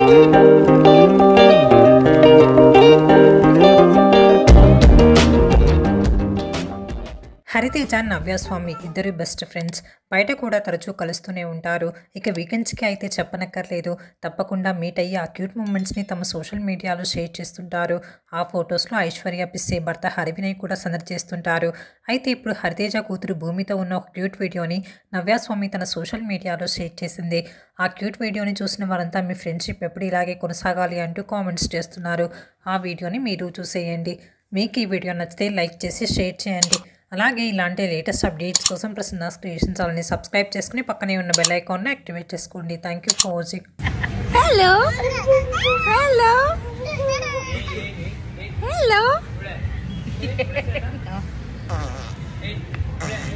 హరితేజ నవ్యస్వామి ఇద్దరు best friends బయట కూడా తరచూ కలుస్తూనే ఉంటారు ఇక వీకెండ్స్కి అయితే చెప్పనక్కర్లేదు తప్పకుండా మీట్ అయ్యి ఆ క్యూట్ మూమెంట్స్ని తమ సోషల్ మీడియాలో షేర్ చేస్తుంటారు ఆ ఫొటోస్లో ఐశ్వర్య పిస్సే భర్త హరివినయ్ కూడా సందడి చేస్తుంటారు అయితే ఇప్పుడు హరితేజ కూతురు భూమితో ఉన్న ఒక క్యూట్ వీడియోని నవ్యస్వామి తన సోషల్ మీడియాలో షేర్ చేసింది ఆ క్యూట్ వీడియోని చూసిన వారంతా మీ ఫ్రెండ్షిప్ ఎప్పుడు ఇలాగే కొనసాగాలి అంటూ కామెంట్స్ చేస్తున్నారు ఆ వీడియోని మీరు చూసేయండి మీకు ఈ వీడియో నచ్చితే లైక్ చేసి షేర్ చేయండి అలాగే ఇలాంటి లేటెస్ట్ అప్డేట్స్ కోసం ప్రసన్న క్రియేషన్ ఛానల్ని సబ్స్క్రైబ్ చేసుకుని పక్కనే ఉన్న బెల్ ఐకాన్ని యాక్టివేట్ చేసుకోండి thank you for watching Hello. Hello. Hello.